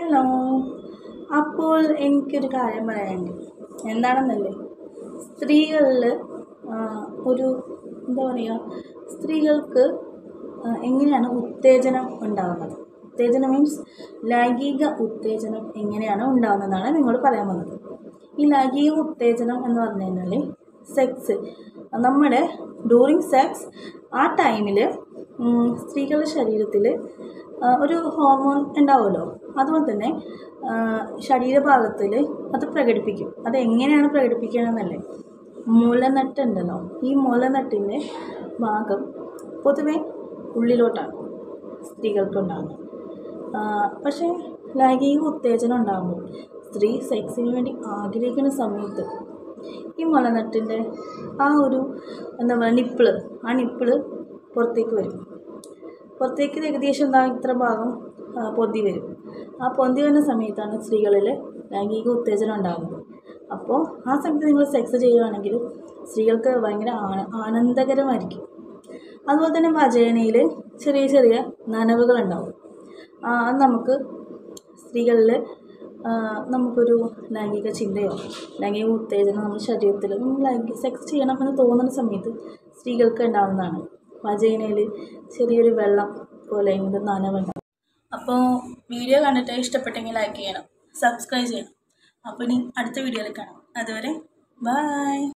hello അപ്പോൾ എനിക്കൊരു കാര്യം പറയാനുണ്ട് എന്താണെന്നല്ലേ സ്ത്രീകളിൽ ഒരു എന്താ പറയുക സ്ത്രീകൾക്ക് ആ, എങ്ങനെയാണ് ഉത്തേജനം ഉണ്ടാകുന്നത് ഉത്തേജനം മീൻസ് ലൈംഗിക ഉത്തേജനം എങ്ങനെയാണ് ഉണ്ടാകുന്നതെന്നാണ് നിങ്ങളോട് പറയാൻ വന്നത് ഈ ലൈംഗിക ഉത്തേജനം എന്ന് പറഞ്ഞു കഴിഞ്ഞാൽ സെക്സ് നമ്മുടെ ഡ്യൂറിങ് സെക്സ് ആ ടൈമിൽ സ്ത്രീകളുടെ ശരീരത്തിൽ ഒരു ഹോർമോൺ ഉണ്ടാവുമല്ലോ അതുപോലെ തന്നെ ആ, ശരീരഭാഗത്തിൽ അത് പ്രകടിപ്പിക്കും അത് എങ്ങനെയാണ് പ്രകടിപ്പിക്കണമെന്നല്ലേ മുലനട്ട് ഉണ്ടല്ലോ ഈ മുലനട്ടിൻ്റെ ഭാഗം പൊതുവെ ഉള്ളിലോട്ടാണ് സ്ത്രീകൾക്ക് ഉണ്ടാകുന്നത് ആ, പക്ഷേ ലൈംഗിക ഉത്തേജനം ഉണ്ടാകുമ്പോൾ സ്ത്രീ സെക്സിന് വേണ്ടി ആഗ്രഹിക്കുന്ന സമയത്ത് ഈ മുലനട്ടിൻ്റെ ആ ഒരു എന്താ പറയുക നിപ്പിള് ആ നിപ്പിള് പുറത്തേക്ക് വരും പുറത്തേക്ക് ഇത് ഏകദേശം എന്താ ഇത്ര ഭാഗം ആ, പൊന്തി വരും ആ പൊന്തി വരുന്ന സമയത്താണ് സ്ത്രീകളിൽ ലൈംഗിക ഉത്തേജനം ഉണ്ടാകുന്നത് അപ്പോൾ ആ സമയത്ത് നിങ്ങൾ സെക്സ് ചെയ്യുകയാണെങ്കിൽ സ്ത്രീകൾക്ക് ഭയങ്കര ആന ആനന്ദകരമായിരിക്കും അതുപോലെ തന്നെ വജേനയിൽ ചെറിയ ചെറിയ നനവുകൾ ഉണ്ടാവും ആ, അത് നമുക്ക് സ്ത്രീകളിൽ നമുക്കൊരു ലൈംഗിക ചിന്തയോ ലൈംഗിക ഉത്തേജനം നമ്മുടെ ശരീരത്തിൽ നമ്മൾ ലൈംഗിക സെക്സ് ചെയ്യണം എന്ന് തോന്നുന്ന സമയത്ത് സ്ത്രീകൾക്ക് ഉണ്ടാകുന്നതാണ് വജൈനയിൽ ചെറിയൊരു വെള്ളം പോലെ ഇങ്ങനെ നനവുണ്ടാവും അപ്പോൾ വീഡിയോ കണ്ടിട്ട് ഇഷ്ടപ്പെട്ടെങ്കിൽ ലൈക്ക് ചെയ്യണം സബ്സ്ക്രൈബ് ചെയ്യണം അപ്പോൾ ഇനി അടുത്ത വീഡിയോയിൽ കാണാം അതുവരെ ബൈ